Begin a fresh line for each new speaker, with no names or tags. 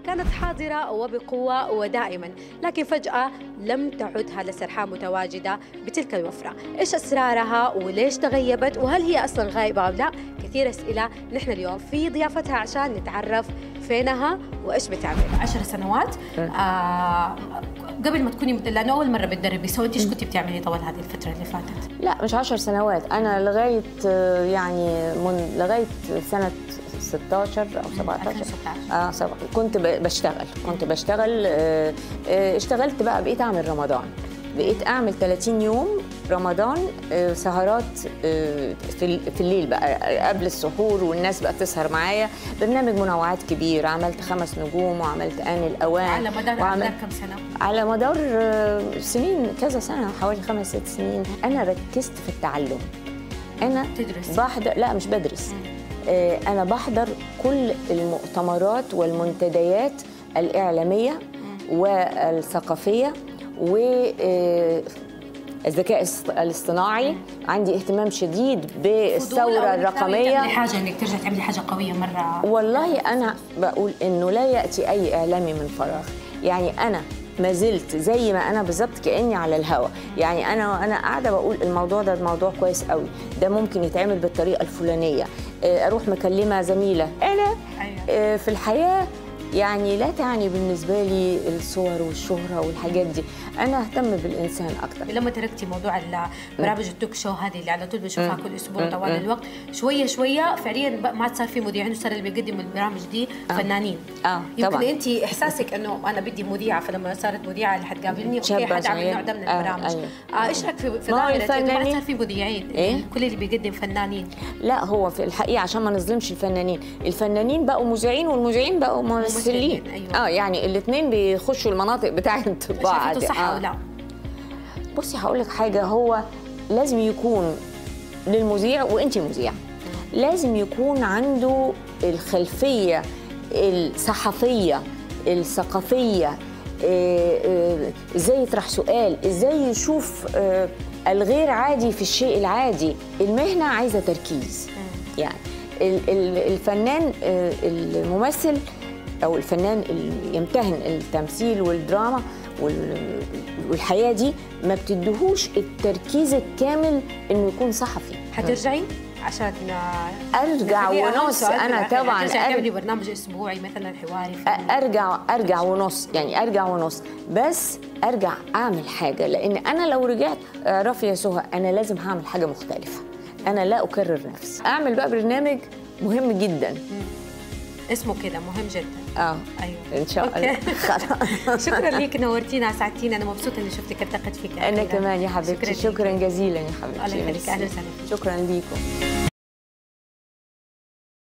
كانت حاضرة وبقوة ودائما لكن فجأة لم تعد هالة سرحان متواجدة بتلك الوفرة إيش أسرارها وليش تغيبت وهل هي أصلا غايبة أو لا كثير أسئلة نحن اليوم في ضيافتها عشان نتعرف فينها وإيش بتعمل عشر سنوات آه قبل ما تكوني لأنه أول مرة بتدربي سو أنت إيش كنتي بتعملي طوال هذه الفترة اللي فاتت؟
لا مش عشر سنوات انا لغايه آه، يعني من لغايه سنه 16 او 17
2016.
اه سبعة. كنت ب- بشتغل كنت بشتغل آه، آه، اشتغلت بقى بقيت اعمل رمضان بقيت اعمل 30 يوم رمضان آه، سهرات آه، في ال- في الليل بقى قبل السحور والناس بقى تسهر معايا برنامج منوعات كبير عملت خمس نجوم وعملت ان الاوان
على مدار على
وعملت
مدار كم سنة؟
على مدار آه، سنين كذا سنة حوالي خمس ست سنين أنا ركزت في التعلم أنا
تدرس.
بحضر لا مش بدرس آه، أنا بحضر كل المؤتمرات والمنتديات الإعلامية والثقافية والذكاء الاصطناعي عندي اهتمام شديد بالثورة الرقمية
حاجة إنك ترجع تعملي حاجة قوية مرة
والله انا بقول انه لا ياتي اي اعلامي من فراغ يعني انا ما زلت زي ما انا بالظبط كاني على الهوا يعني انا وانا قاعده بقول الموضوع ده موضوع كويس قوي ده ممكن يتعمل بالطريقه الفلانيه آه، اروح مكلمه زميله انا
أيوة.
آه، في الحياه يعني لا تعني بالنسبه لي الصور والشهره والحاجات دي انا اهتم بالانسان اكتر
لما تركتي موضوع ال- برامج التوك شو هذه اللي على طول بنشوفها كل اسبوع طوال الوقت شويه شويه فعليا بقى ما عاد صار في مذيعين وصار اللي بيقدموا البرامج دي فنانين
آه،
يمكن
طبعاً.
انت احساسك انه انا بدي مذيعه فلما صارت مذيعه اللي حتقابلني اوكي
شابة
حتعمل
صغيرة.
النوع ده من
آه،
البرامج
أيوة.
آه ايش رايك في في
ما هو
ظاهره إنه ما عاد
الفنانين-
صار في مذيعين
إيه؟
كل اللي بيقدم فنانين
لا هو في الحقيقه عشان ما نظلمش الفنانين الفنانين بقوا مذيعين والمذيعين بقوا ممثلين
ممثلين، أيوة.
اه يعني الاثنين بيخشوا المناطق بتاعت بعض
شايفته صح
آه.
او لا
بصي هقول لك حاجه هو لازم يكون للمذيع وانت مذيع لازم يكون عنده الخلفيه الصحفيه الثقافيه آه، آه، ازاي يطرح سؤال ازاي يشوف آه، الغير عادي في الشيء العادي المهنه عايزه تركيز يعني ال- ال- الفنان آه، الممثل او الفنان اللي يمتهن التمثيل والدراما وال- والحياه دي ما بتديهوش التركيز الكامل انه يكون صحفي
حترجعي عشان
أرجع
نخليه أهم
ونص.
سؤال في
أنا
الآخر.
طبعاً
حترجعي
أر-
تعملي برنامج اسبوعي مثلا حواري فني.
ارجع ارجع ونص يعني ارجع ونص بس ارجع اعمل حاجه لان انا لو رجعت اعرفي يا سهى انا لازم هعمل حاجه مختلفه انا لا اكرر نفسي اعمل بقى برنامج مهم جدا
اسمه كده مهم جدا
اه
ايوه
ان شاء الله
أوكي.
خلاص
شكرا ليك نورتينا سعدتينا انا مبسوطه اني شفتك التقيت فيك
انا
أخيراً.
كمان يا حبيبتي
شكرا,
شكرا
ليك.
جزيلا يا حبيبتي
الله يخليك،
ميرسي.
أهلا وسهلا فيك.
شكرا ليكم